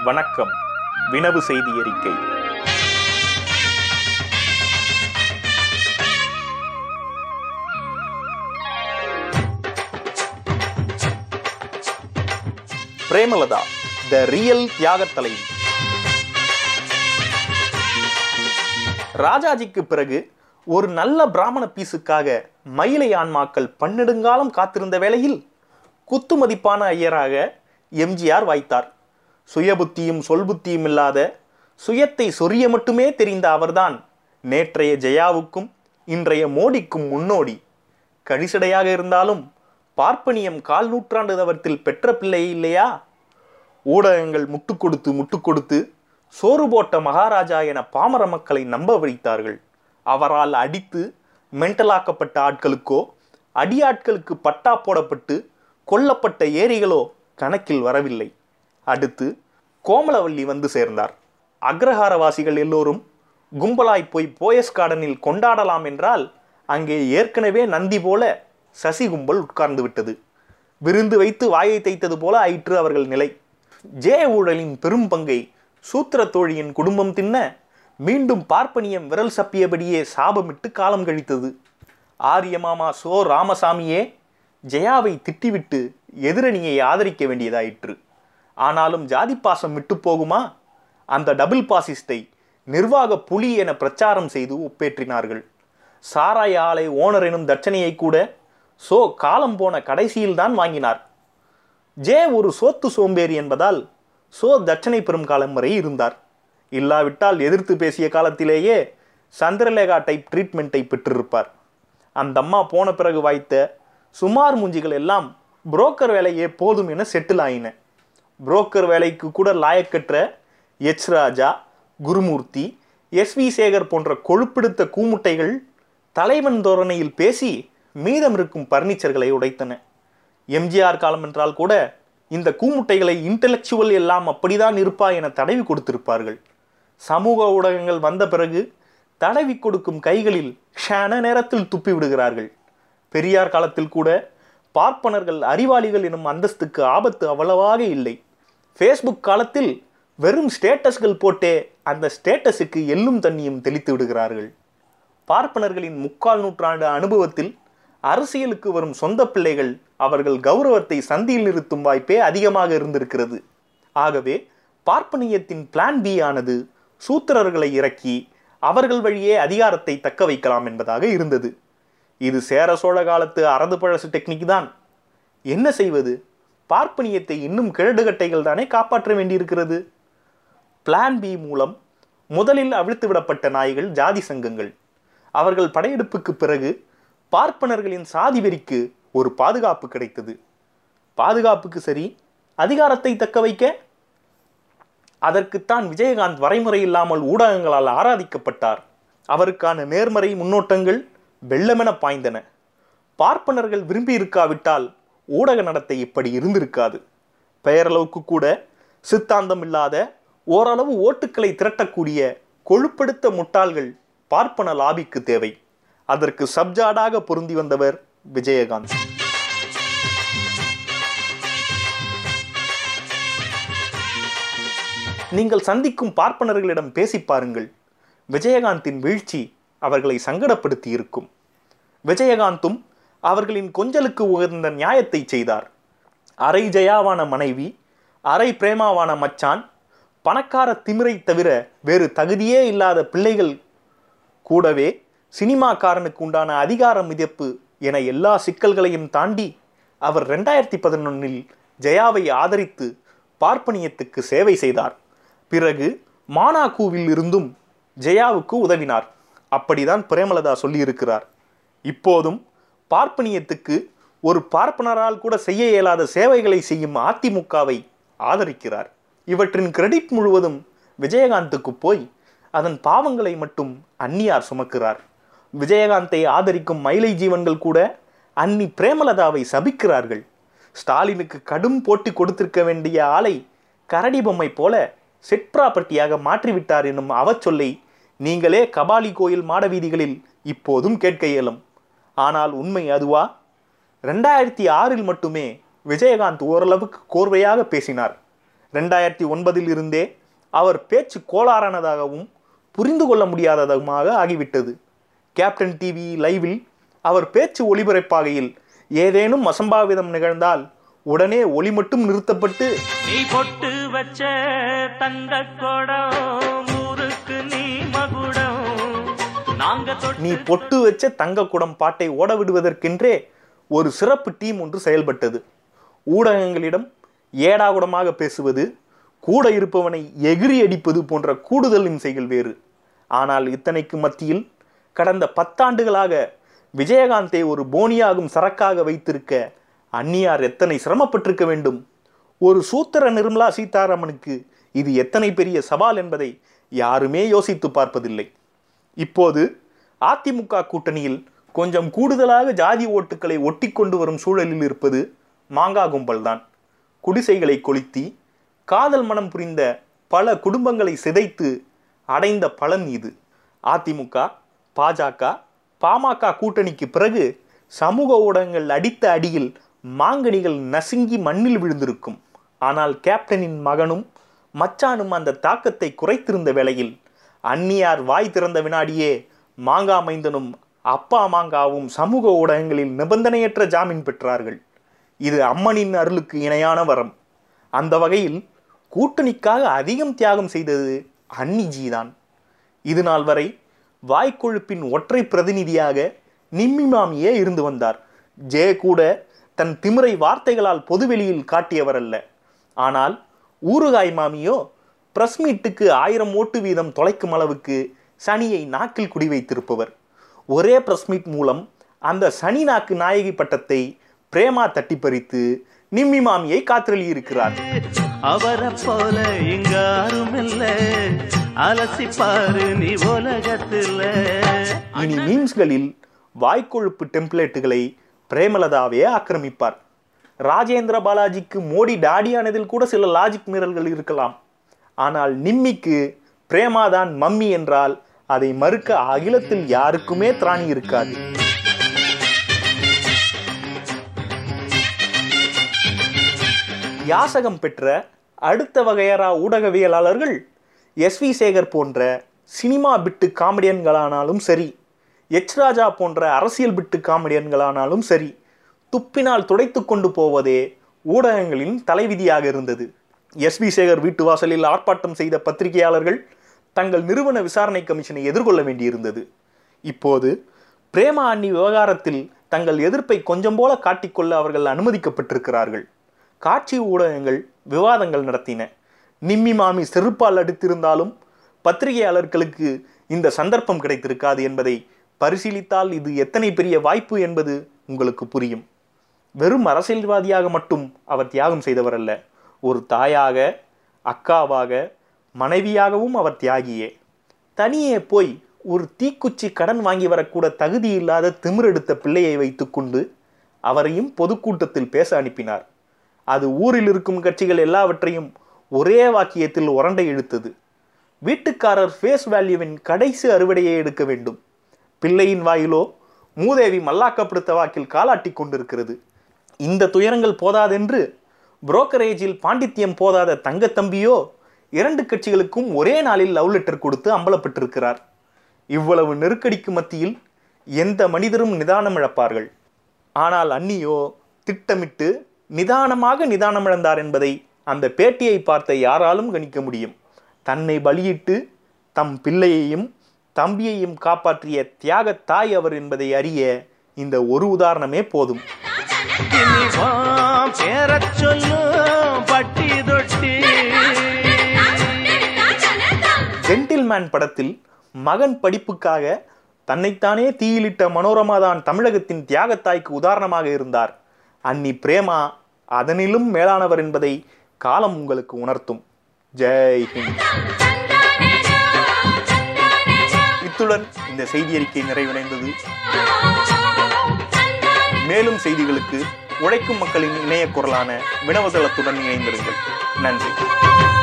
வணக்கம் வினவு செய்தி அறிக்கை பிரேமலதா த ரியல் தியாகத் தலைவி ராஜாஜிக்கு பிறகு ஒரு நல்ல பிராமண பீஸுக்காக மயிலை ஆன்மாக்கள் பன்னெடுங்காலம் காத்திருந்த வேளையில் குத்துமதிப்பான ஐயராக எம்ஜிஆர் வாய்த்தார் சுயபுத்தியும் சொல்புத்தியும் இல்லாத சுயத்தை சொரிய மட்டுமே தெரிந்த அவர்தான் நேற்றைய ஜெயாவுக்கும் இன்றைய மோடிக்கும் முன்னோடி கழிசடையாக இருந்தாலும் பார்ப்பனியம் கால் நூற்றாண்டு தவத்தில் பெற்ற பிள்ளை இல்லையா ஊடகங்கள் முட்டுக் கொடுத்து முட்டுக் கொடுத்து சோறு போட்ட மகாராஜா என பாமர மக்களை நம்ப வைத்தார்கள் அவரால் அடித்து மென்டலாக்கப்பட்ட ஆட்களுக்கோ அடியாட்களுக்கு பட்டா போடப்பட்டு கொல்லப்பட்ட ஏரிகளோ கணக்கில் வரவில்லை அடுத்து கோமலவல்லி வந்து சேர்ந்தார் அக்ரஹாரவாசிகள் எல்லோரும் கும்பலாய் போய் போயஸ் கார்டனில் கொண்டாடலாம் என்றால் அங்கே ஏற்கனவே நந்தி போல சசி கும்பல் உட்கார்ந்து விட்டது விருந்து வைத்து வாயை தைத்தது போல ஆயிற்று அவர்கள் நிலை ஜே ஊழலின் பெரும் பங்கை சூத்திர தோழியின் குடும்பம் தின்ன மீண்டும் பார்ப்பனியம் விரல் சப்பியபடியே சாபமிட்டு காலம் கழித்தது ஆரியமாமா சோ ராமசாமியே ஜெயாவை திட்டிவிட்டு எதிரணியை ஆதரிக்க வேண்டியதாயிற்று ஆனாலும் ஜாதி பாசம் விட்டு போகுமா அந்த டபுள் பாசிஸ்டை நிர்வாக புலி என பிரச்சாரம் செய்து ஒப்பேற்றினார்கள் சாராய ஆலை ஓனர் எனும் தட்சணையை கூட சோ காலம் போன கடைசியில்தான் வாங்கினார் ஜே ஒரு சோத்து சோம்பேறி என்பதால் சோ தட்சணை பெறும் காலம் வரை இருந்தார் இல்லாவிட்டால் எதிர்த்து பேசிய காலத்திலேயே சந்திரலேகா டைப் ட்ரீட்மெண்ட்டை பெற்றிருப்பார் அந்த அம்மா போன பிறகு வாய்த்த சுமார் மூஞ்சிகள் எல்லாம் புரோக்கர் வேலையே போதும் என செட்டில் ஆயின புரோக்கர் வேலைக்கு கூட லாயக்கற்ற H Raja Gurumurthy S V Sekar போன்ற கொழுப்பெடுத்த கூமுட்டைகள் தலைவன் தோரணையில் பேசி மீதம் இருக்கும் பர்னிச்சர்களை உடைத்தன எம்ஜிஆர் காலம் என்றால் கூட இந்த கூமுட்டைகளை இன்டலெக்சுவல் எல்லாம் அப்படிதான் இருப்பா என தடவி கொடுத்திருப்பார்கள் சமூக ஊடகங்கள் வந்த பிறகு தடவி கொடுக்கும் கைகளில் க்ஷண நேரத்தில் துப்பி விடுகிறார்கள் பெரியார் காலத்தில் கூட பார்ப்பனர்கள் அறிவாளிகள் எனும் அந்தஸ்துக்கு ஆபத்து அவ்வளவாக இல்லை ஃபேஸ்புக் காலத்தில் வெறும் ஸ்டேட்டஸ்கள் போட்டே அந்த ஸ்டேட்டஸுக்கு எள்ளும் தண்ணியும் தெளித்து விடுகிறார்கள் பார்ப்பனர்களின் முக்கால் நூற்றாண்டு அனுபவத்தில் அரசியலுக்கு வரும் சொந்த பிள்ளைகள் அவர்கள் கௌரவத்தை சந்தியில் நிறுத்தும் வாய்ப்பே அதிகமாக இருந்திருக்கிறது ஆகவே பார்ப்பனியத்தின் பிளான் பி ஆனது சூத்திரர்களை இறக்கி அவர்கள் வழியே அதிகாரத்தை தக்க வைக்கலாம் என்பதாக இருந்தது இது சேர சோழ காலத்து அரது பழசு டெக்னிக் தான் என்ன செய்வது பார்ப்பனியத்தை இன்னும் கிழடுகட்டைகள் தானே காப்பாற்ற வேண்டியிருக்கிறது பிளான் பி மூலம் முதலில் அவிழ்த்து விடப்பட்ட நாய்கள் ஜாதி சங்கங்கள் அவர்கள் படையெடுப்புக்கு பிறகு பார்ப்பனர்களின் சாதி வெறிக்கு ஒரு பாதுகாப்பு கிடைத்தது பாதுகாப்புக்கு சரி அதிகாரத்தை தக்க வைக்க அதற்குத்தான் விஜயகாந்த் வரைமுறை இல்லாமல் ஊடகங்களால் ஆராதிக்கப்பட்டார் அவருக்கான நேர்மறை முன்னோட்டங்கள் வெள்ளமென பாய்ந்தன பார்ப்பனர்கள் விரும்பி இருக்காவிட்டால் ஊடக நடத்தை இப்படி இருந்திருக்காது பெயரளவுக்கு கூட சித்தாந்தம் இல்லாத ஓரளவு ஓட்டுக்களை திரட்டக்கூடிய கொழுப்படுத்த முட்டாள்கள் பார்ப்பன லாபிக்கு தேவை அதற்கு சப்ஜாடாக பொருந்தி வந்தவர் விஜயகாந்த் நீங்கள் சந்திக்கும் பார்ப்பனர்களிடம் பேசி பாருங்கள் விஜயகாந்தின் வீழ்ச்சி அவர்களை சங்கடப்படுத்தி இருக்கும் விஜயகாந்தும் அவர்களின் கொஞ்சலுக்கு உகந்த நியாயத்தை செய்தார் அரை ஜெயாவான மனைவி அரை பிரேமாவான மச்சான் பணக்கார திமிரை தவிர வேறு தகுதியே இல்லாத பிள்ளைகள் கூடவே சினிமாக்காரனுக்கு உண்டான அதிகார மிதப்பு என எல்லா சிக்கல்களையும் தாண்டி அவர் ரெண்டாயிரத்தி பதினொன்னில் ஜெயாவை ஆதரித்து பார்ப்பனியத்துக்கு சேவை செய்தார் பிறகு மானாக்கூவில் இருந்தும் ஜெயாவுக்கு உதவினார் அப்படிதான் பிரேமலதா சொல்லியிருக்கிறார் இப்போதும் பார்ப்பனியத்துக்கு ஒரு பார்ப்பனரால் கூட செய்ய இயலாத சேவைகளை செய்யும் அதிமுகவை ஆதரிக்கிறார் இவற்றின் கிரெடிட் முழுவதும் விஜயகாந்துக்கு போய் அதன் பாவங்களை மட்டும் அந்நியார் சுமக்கிறார் விஜயகாந்தை ஆதரிக்கும் மயிலை ஜீவன்கள் கூட அன்னி பிரேமலதாவை சபிக்கிறார்கள் ஸ்டாலினுக்கு கடும் போட்டி கொடுத்திருக்க வேண்டிய ஆளை கரடி பொம்மை போல செட் ப்ராப்பர்ட்டியாக மாற்றிவிட்டார் என்னும் அவச்சொல்லை நீங்களே கபாலி கோயில் மாட வீதிகளில் இப்போதும் கேட்க இயலும் ஆனால் உண்மை அதுவா ரெண்டாயிரத்தி ஆறில் மட்டுமே விஜயகாந்த் ஓரளவுக்கு கோர்வையாக பேசினார் ரெண்டாயிரத்தி ஒன்பதில் இருந்தே அவர் பேச்சு கோளாறானதாகவும் புரிந்து கொள்ள முடியாததுமாக ஆகிவிட்டது கேப்டன் டிவி லைவில் அவர் பேச்சு ஒளிபரப்பாகையில் ஏதேனும் அசம்பாவிதம் நிகழ்ந்தால் உடனே ஒளி மட்டும் நிறுத்தப்பட்டு நீ பொட்டு வச்ச தங்க குடம் ஊருக்கு நீ மகுடம் நாங்க தொட்டு நீ பொட்டு வச்ச தங்க குடம் பாட்டை ஓட விடுவதற்கென்றே ஒரு சிறப்பு டீம் ஒன்று செயல்பட்டது ஊடகங்களிடம் ஏடாகுடமாக பேசுவது கூட இருப்பவனை எகிரி அடிப்பது போன்ற கூடுதல் இம்சைகள் வேறு ஆனால் இத்தனைக்கு மத்தியில் கடந்த பத்தாண்டுகளாக விஜயகாந்தை ஒரு போனியாகும் சரக்காக வைத்திருக்க அந்நியார் எத்தனை சிரமப்பட்டிருக்க வேண்டும் ஒரு சூத்திர நிர்மலா சீதாராமனுக்கு இது எத்தனை பெரிய சவால் என்பதை யாருமே யோசித்து பார்ப்பதில்லை இப்போது அதிமுக கூட்டணியில் கொஞ்சம் கூடுதலாக ஜாதி ஓட்டுக்களை ஒட்டி கொண்டு வரும் சூழலில் இருப்பது மாங்கா கும்பல்தான் குடிசைகளை கொளுத்தி காதல் மனம் புரிந்த பல குடும்பங்களை சிதைத்து அடைந்த பலன் இது அதிமுக பாஜக பாமக கூட்டணிக்கு பிறகு சமூக ஊடகங்கள் அடித்த அடியில் மாங்கனிகள் நசுங்கி மண்ணில் விழுந்திருக்கும் ஆனால் கேப்டனின் மகனும் மச்சானும் அந்த தாக்கத்தை குறைத்திருந்த வேளையில் அந்நியார் வாய் திறந்த வினாடியே மாங்கா மைந்தனும் அப்பா மாங்காவும் சமூக ஊடகங்களில் நிபந்தனையற்ற ஜாமீன் பெற்றார்கள் இது அம்மனின் அருளுக்கு இணையான வரம் அந்த வகையில் கூட்டணிக்காக அதிகம் தியாகம் செய்தது அன்னிஜி தான் இது நாள் வரை வாய்க்கொழுப்பின் ஒற்றை பிரதிநிதியாக நிம்மி மாமியே இருந்து வந்தார் ஜெய கூட தன் திமிரை வார்த்தைகளால் பொதுவெளியில் காட்டியவர் அல்ல ஆனால் ஊறுகாய் மாமியோ பிரஸ் மீட்டுக்கு ஆயிரம் ஓட்டு வீதம் தொலைக்கும் அளவுக்கு சனியை நாக்கில் குடி வைத்திருப்பவர் ஒரே பிரஸ் மீட் மூலம் அந்த சனி நாக்கு நாயகி பட்டத்தை பிரேமா தட்டி பறித்து நிம்மி மாமியை காத்திரளியிருக்கிறார் அவரை போல இங்க யாரும் இல்ல அலசி பாரு நீ உலகத்துல இனி மீம்ஸ்களில் வாய்க்கொழுப்பு டெம்ப்ளேட்டுகளை பிரேமலதாவே ஆக்கிரமிப்பார் ராஜேந்திர பாலாஜிக்கு மோடி டாடியானதில் கூட சில லாஜிக் மீறல்கள் இருக்கலாம் ஆனால் நிம்மிக்கு பிரேமாதான் மம்மி என்றால் அதை மறுக்க அகிலத்தில் யாருக்குமே திராணி இருக்காது யாசகம் பெற்ற அடுத்த வகையறா ஊடகவியலாளர்கள் எஸ் வி சேகர் போன்ற சினிமா பிட்டு காமெடியன்களானாலும் சரி எச் ராஜா போன்ற அரசியல் பிட்டு காமெடியன்களானாலும் சரி துப்பினால் துடைத்து கொண்டு போவதே ஊடகங்களின் தலைவிதியாக இருந்தது எஸ் வி சேகர் வீட்டு வாசலில் ஆர்ப்பாட்டம் செய்த பத்திரிகையாளர்கள் தங்கள் நிறுவன விசாரணை கமிஷனை எதிர்கொள்ள வேண்டியிருந்தது இப்போது பிரேமா அண்ணி விவகாரத்தில் தங்கள் எதிர்ப்பை கொஞ்சம் போல காட்டிக்கொள்ள அவர்கள் அனுமதிக்கப்பட்டிருக்கிறார்கள் காட்சி ஊடகங்கள் விவாதங்கள் நடத்தின நிம்மி மாமி செருப்பால் அடித்திருந்தாலும் பத்திரிகையாளர்களுக்கு இந்த சந்தர்ப்பம் கிடைத்திருக்காது என்பதை பரிசீலித்தால் இது எத்தனை பெரிய வாய்ப்பு என்பது உங்களுக்கு புரியும் வெறும் அரசியல்வாதியாக மட்டும் அவர் தியாகம் செய்தவர் அல்ல ஒரு தாயாக அக்காவாக மனைவியாகவும் அவர் தியாகியே தனியே போய் ஒரு தீக்குச்சி கடன் வாங்கி வரக்கூட தகுதி இல்லாத திமிரெடுத்த பிள்ளையை வைத்துக்கொண்டு அவரையும் பொதுக்கூட்டத்தில் பேச அனுப்பினார் அது ஊரில் இருக்கும் கட்சிகள் எல்லாவற்றையும் ஒரே வாக்கியத்தில் உரண்டை இழுத்தது வீட்டுக்காரர் ஃபேஸ் வேல்யூவின் கடைசி அறுவடையை எடுக்க வேண்டும் பிள்ளையின் வாயிலோ மூதேவி மல்லாக்கப்படுத்த வாக்கில் காலாட்டி கொண்டிருக்கிறது இந்த துயரங்கள் போதாதென்று புரோக்கரேஜில் பாண்டித்யம் போதாத தங்கத்தம்பியோ இரண்டு கட்சிகளுக்கும் ஒரே நாளில் லவ் லெட்டர் கொடுத்து அம்பலப்பட்டிருக்கிறார் இவ்வளவு நெருக்கடிக்கு மத்தியில் எந்த மனிதரும் நிதானம் இழப்பார்கள் ஆனால் அன்னியோ திட்டமிட்டு நிதானமாக நிதானம் இழந்தார் என்பதை அந்த பேட்டியை பார்த்த யாராலும் கணிக்க முடியும் தன்னை பலியிட்டு தம் பிள்ளையையும் தம்பியையும் காப்பாற்றிய தியாக தாய் அவர் என்பதை அறிய இந்த ஒரு உதாரணமே போதும் இனி வா பேரச் சொல்லும் பட்டி தொட்டி ஜென்டில்மேன் படத்தில் மகன் படிப்புக்காக தன்னைத்தானே தீயிலிட்ட மனோரமா தான் தமிழகத்தின் தியாகத்தாய்க்கு உதாரணமாக இருந்தார் அன்னி பிரேமா அதனிலும் மேலானவர் என்பதை காலம் உங்களுக்கு உணர்த்தும் ஜெய் ஹிந்த் இத்துடன் இந்த செய்தி அறிக்கை நிறைவடைந்தது மேலும் செய்திகளுக்கு உழைக்கும் மக்களின் இணைய குரலான வினவதளத்துடன் இணைந்திருங்கள் நன்றி